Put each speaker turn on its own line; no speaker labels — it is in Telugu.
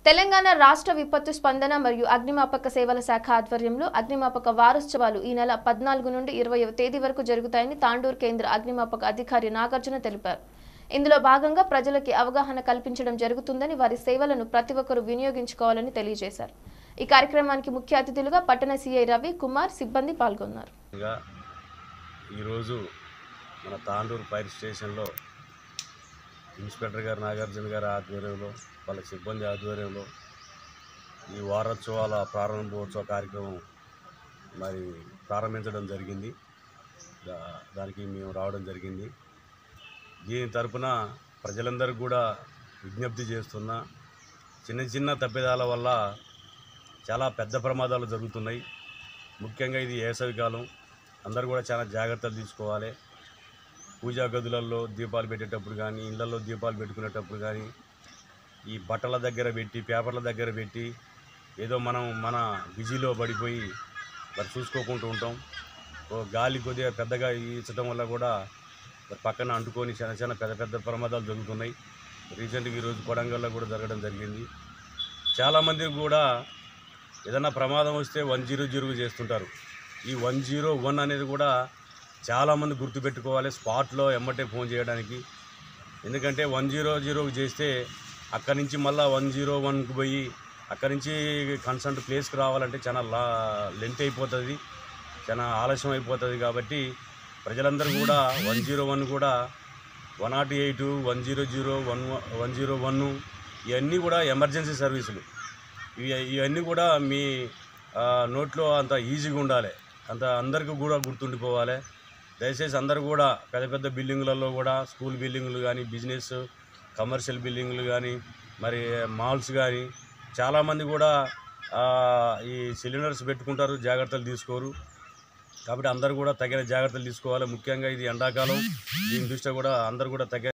తెలంగాణ రాష్ట్ర విపత్తు స్పందన మరియు అగ్నిమాపక సేవల శాఖ ఆధ్వర్యంలో అగ్నిమాపక వారోత్సవాలు ఈ నెల పద్నాలుగు నుండి ఇరవైవ తేదీ వరకు జరుగుతాయని తాండూర్ కేంద్ర అగ్నిమాపక అధికారి నాగార్జున తెలిపారు ఇందులో భాగంగా ప్రజలకి అవగాహన కల్పించడం జరుగుతుందని వారి సేవలను ప్రతి ఒక్కరూ వినియోగించుకోవాలని తెలియజేశారు ఈ కార్యక్రమానికి ముఖ్య అతిథులుగా పట్టణ సీఐ రవి కుమార్ సిబ్బంది పాల్గొన్నారు
ఇంకా ఈరోజు మన తాండూరు ఫైర్ స్టేషన్లో ఇన్స్పెక్టర్ గారు నాగార్జున గారి ఆధ్వర్యంలో వాళ్ళ సిబ్బంది ఆధ్వర్యంలో ఈ వారోత్సవాల ప్రారంభోత్సవ కార్యక్రమం మరి ప్రారంభించడం జరిగింది దా- దానికి మేము రావడం జరిగింది దీని తరపున ప్రజలందరికీ కూడా విజ్ఞప్తి చేస్తున్నా చిన్న చిన్న తప్పిదాల వల్ల చాలా పెద్ద ప్రమాదాలు జరుగుతున్నాయి ముఖ్యంగా ఇది వేసవికాలం అందరూ కూడా చాలా జాగ్రత్తలు తీసుకోవాలి పూజా గదులలో దీపాలు పెట్టేటప్పుడు కానీ ఇళ్లలో దీపాలు పెట్టుకునేటప్పుడు కానీ ఈ బట్టల దగ్గర పెట్టి పేపర్ల దగ్గర పెట్టి ఏదో మనం మన బిజీలో పడిపోయి మరి చూసుకోకుండా ఉంటాం ఓ గాలి కొద్దిగా పెద్దగా ఈచడం వల్ల కూడా మరి పక్కన అంటుకొని చిన్న చిన్న పెద్ద పెద్ద ప్రమాదాలు జరుగుతున్నాయి రీసెంట్గా ఈరోజు కొడంగల్లో కూడా జరగడం జరిగింది చాలామంది కూడా ఏదైనా ప్రమాదం వస్తే వన్ జీరో జీరో చేస్తుంటారు ఈ వన్ జీరో వన్ అనేది కూడా చాలామంది గుర్తుపెట్టుకోవాలి స్పాట్లో ఎమ్మటే ఫోన్ చేయడానికి ఎందుకంటే వన్ జీరో జీరోకి చేస్తే అక్కడి నుంచి మళ్ళీ వన్ జీరో వన్కి పోయి అక్కడి నుంచి కన్సల్ట్ ప్లేస్కి రావాలంటే చాలా లా లెంత్ అయిపోతుంది చాలా ఆలస్యం అయిపోతుంది కాబట్టి ప్రజలందరూ కూడా వన్ జీరో వన్ కూడా one not eight one zero zero one one zero one ఇవన్నీ కూడా ఎమర్జెన్సీ సర్వీసులు ఇవి ఇవన్నీ కూడా మీ ఆ, నోట్లో అంత ఈజీగా ఉండాలి అంత అందరికీ కూడా గుర్తుండిపోవాలి దయచేసి అందరూ కూడా పెద్ద పెద్ద బిల్డింగులలో కూడా స్కూల్ బిల్డింగులు కానీ బిజినెస్ కమర్షియల్ బిల్డింగులు కానీ మరి మాల్స్ కానీ చాలామంది కూడా ఆ, ఈ సిలిండర్స్ పెట్టుకుంటారు జాగ్రత్తలు తీసుకోరు కాబట్టి అందరూ కూడా తగిన జాగ్రత్తలు తీసుకోవాలి ముఖ్యంగా ఇది ఎండాకాలం దీని దృష్ట్యా కూడా అందరూ కూడా తగిన